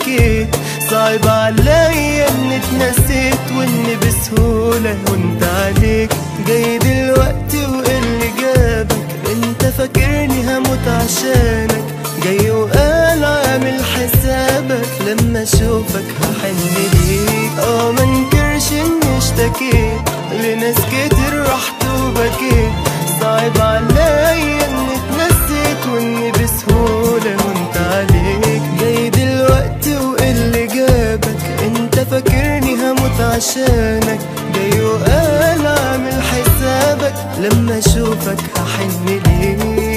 اشتكيت صعب عليا اني اتنسيت واني بسهولة وانت عليك جاي دلوقتي واللي جابك انت فاكرني هموت عشانك جاي وقال عامل حسابك لما اشوفك هحن ليك اه منكرش اني اشتكيت لناس كتير رحت وبكيت صعب عليا اني اتنسيت واني بسهولة وانت عليك جاي دلوقتي واللي جابك انت فاكرني هموت عشانك جاي وقال عامل حسابك لما اشوفك هحن ليك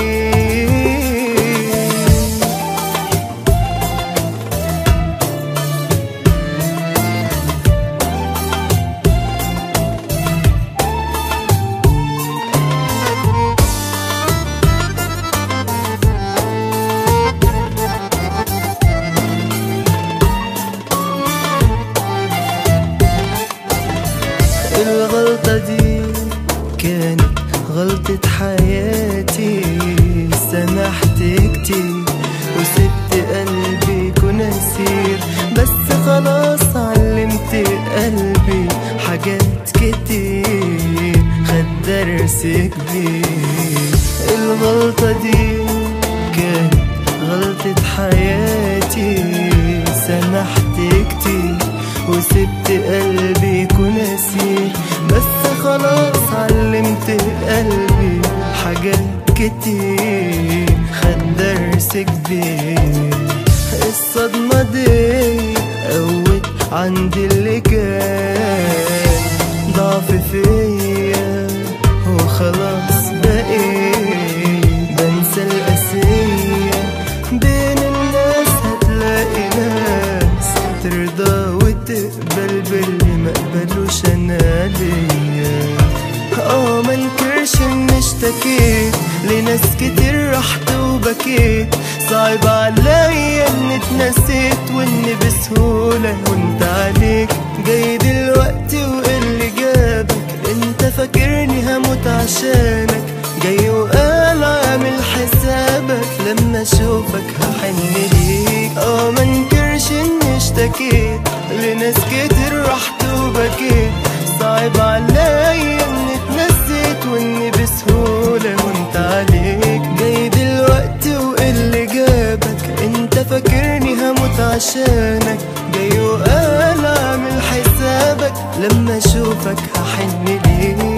الغلطة دي كانت غلطة حياتي سمحت كتير وسبت قلبي يكون أسير بس خلاص علمت قلبي حاجات كتير خد درس كبير الغلطة دي كانت غلطة حياتي سمحت كتير وسبت قلبي يكون أسير بس خلاص علمت قلبي حاجات كتير خد درس كبير الصدمة دي قوت عندي اللي كان ضعف فيا وخلاص بقيت بنسى القاسية بين الناس هتلاقي ناس ترضى وتقبل باللي ما قبلوش انا ليا اه منكرش اني اشتكيت لناس كتير رحت وبكيت صعب عليا اني اتنسيت واني بسهولة وانت عليك جاي دلوقتي واللي جابك انت فاكرني هموت عشانك جاي وقال عامل حسابك لما اشوفك هحن ليك اه منكرش اني اشتكيت لناس كتير رحت وبكيت صعب عليا اني اتنسيت واني بسهولة وانت عليك جاي دلوقتي واللي جابك انت فاكرني هموت عشانك جاي وقال اعمل حسابك لما اشوفك هحن ليك